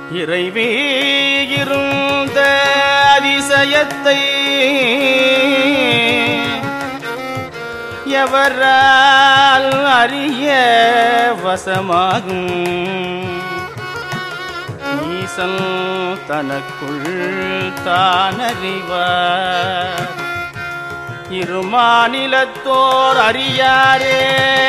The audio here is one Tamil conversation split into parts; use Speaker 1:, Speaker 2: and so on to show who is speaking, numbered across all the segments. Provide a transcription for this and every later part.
Speaker 1: இறைவே இருந்த அதிசயத்தை எவரால் அறிய வசமாகும் ஈசன் தனக்குள் தானறிவார் இருமாநிலத்தோர் அறியாரே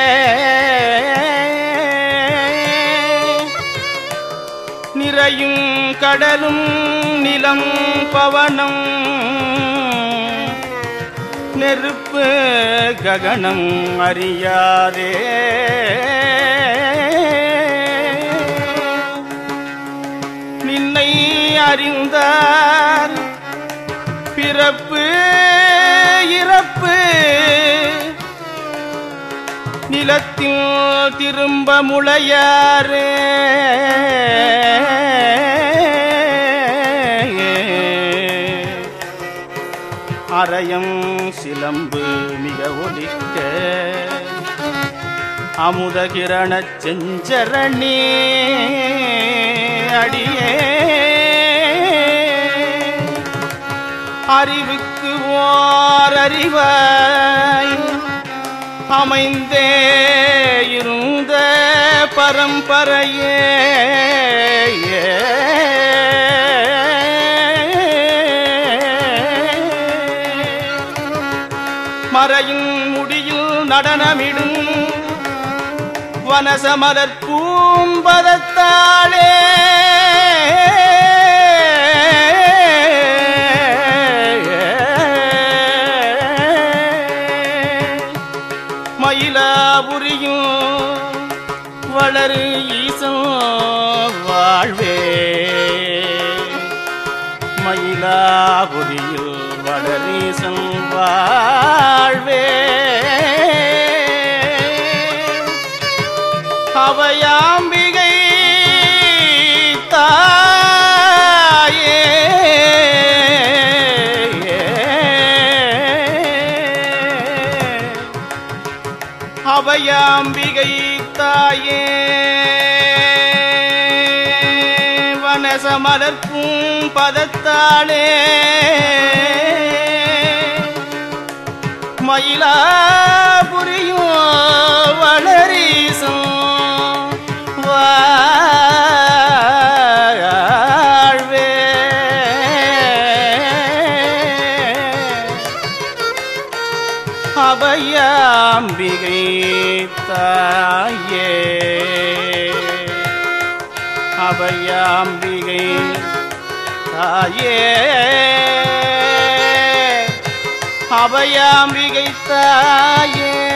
Speaker 1: நிறையும் கடலும் நிலம் பவனம் நெருப்பு ககனம் அறியாதே நின்னை அறிந்தார் பிறப்பு இறப்பு நிலத்தில் திரும்ப முளையாரே அரையம் சிலம்பு மிக ஒலிக்க அமுதகிரணச் செஞ்சரணி அடியே அறிவுக்கு ஓர் அறிவாய் அமைந்தே இருந்த பரம்பரையே மறையின் முடியில் நடனமிடும் வனசமலர் பூம்பதத்தாளே மயிலாபுரியும் வளரு ஈசம் வாழ்வே மயிலாபுரியில் வளரீசன் வாழ்வே அவையாம்பிகை தாயே அவையாம்பிகை தாயே வனசமலர்க்கும் பதத்தாளே மயிலாபுரியும் வளரீசம் வாழ்வே அபயாம்பிகை தாயே அபயாம்பிகை தாயே அபயாம்பிகை தாயே